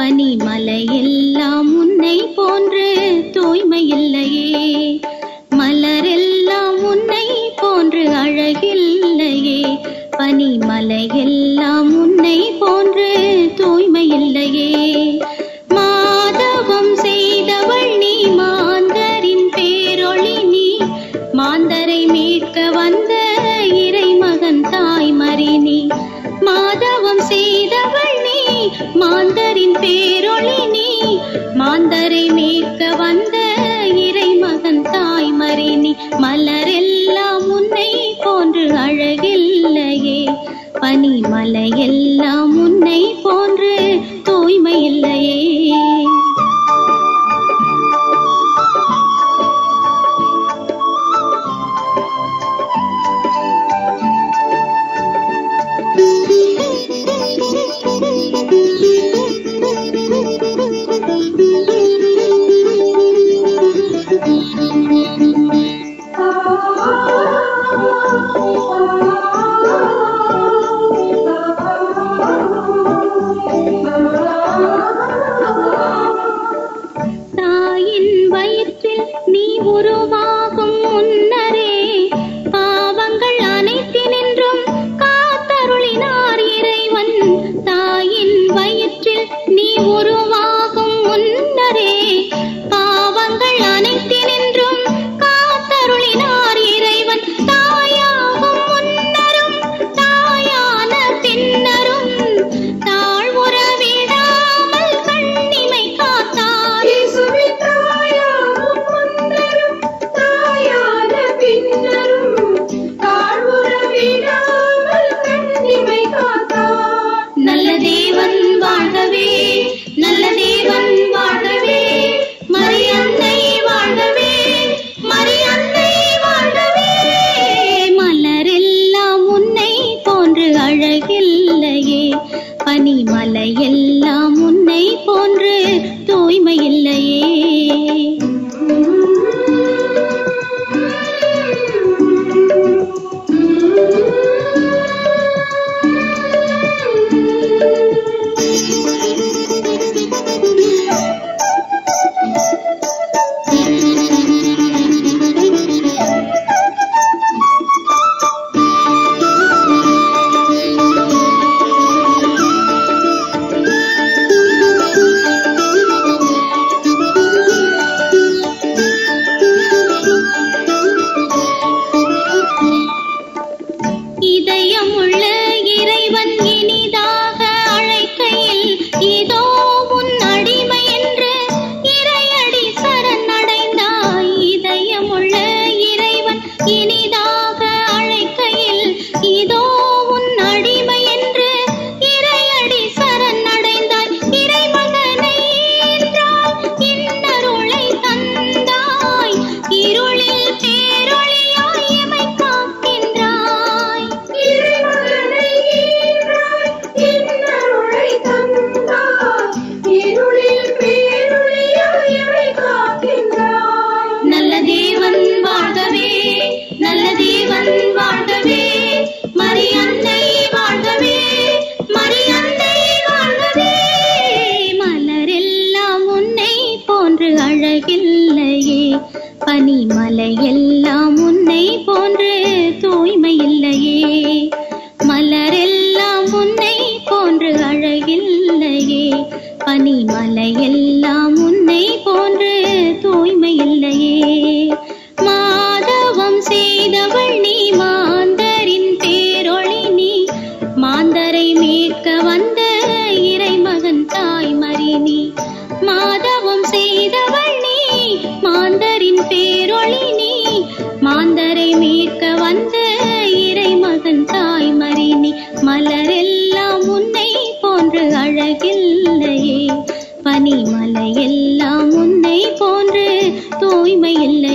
பனிமலையெல்லாம் உன்னை போன்று தூய்மை இல்லையே மலரெல்லாம் உன்னை போன்று அழகில்லையே பனிமலையெல்லாம் உன்னை போன்று தூய்மை இல்லையே மாதவம் செய்தவள் நீ மாந்தரின் பேரொளி நீ மாந்தரை மீட்க வந்த இறைமகன் தாய்மறி நீ மாதவம் செய்தவள் நீ மாந்தரின் பேரொளி நீ மாந்தரை மீட்க வந்த இறைமகன் தாய்மறி நீ மலரெல்லாம் உன்னை போன்று அழகில்லையே பனிமலையெல்லாம் உன்னை போன்று தூய்மை இல்லையே தாயின் வயிற்றில் நீ உருவாகும் முன்னரே பாவங்கள் அனைத்தினின்றும் காத்தருளினார் இறைவன் தாயின் வயிற்றில் நீ உருவாகும் முன்னரே பாவங்கள் அனைத்தினின்றும் காத்தருளினார் இறைவன் தாயாகும் முன்னரும் தாயான பின்னரும் தாழ்வுற விடாமல் கண்ணிமை காத்தார் நல்ல தேவன் வாழ்கவே நல்ல தேவன் வாழ்கவே மரியன்னை வாழ்கவே மரியன்னை வாழ்கவே மலரெல்லாம் உன்னை போன்று அழகில்லையே பனிமலையெல்லாம் உன்னை போன்று தூய்மை இல்லையே இதயமுள்ள இறைவன் இனிதாக அழைக்கையில் இதோ உன் அடிமை என்று இறையடி சரணடைந்தாய் இதயமுள்ள இறைவன் இனிதாக அழைக்கையில் இதோ உன் அடிமை என்று இறையடி சரணடைந்தாய் இறைமகனை ஈன்றாய் இன்னருளை தந்தாய் இருளில் பேரொளியாய் எமை காக்கின்றாய் நல்ல தேவன் வாழ்கவே நல்ல தேவன் வாழ்கவே மரியன்னை வாழ்கவே மரியன்னை வாழ்கவே மலரெல்லாம் உன்னை போன்று அழகில்லையே பனிமலையெல்லாம் உன்னை போன்று தூய்மை இல்லையே மலரெல்லாம் உன்னை போன்று அழகில்லையே பனிமலையெல்லாம் உன்னை போன்று தூய்மை இல்லையே மாதவம் செய்தவள் நீ மாந்தரின் பேரொளி நீ மாந்தரை மீட்க வந்த இறைமகன் தாய்மறி நீ மாதவம் செய்தவள் நீ மாந்தரின் பேரொளி நீ மாந்தரை மீட்க வந்த இறைமகன் தாய்மறி நீ மலரெல்லாம் உன்னை போன்று அழகில்லையே பனிமலையெல்லாம் உன்னை போன்று தூய்மை இல்லை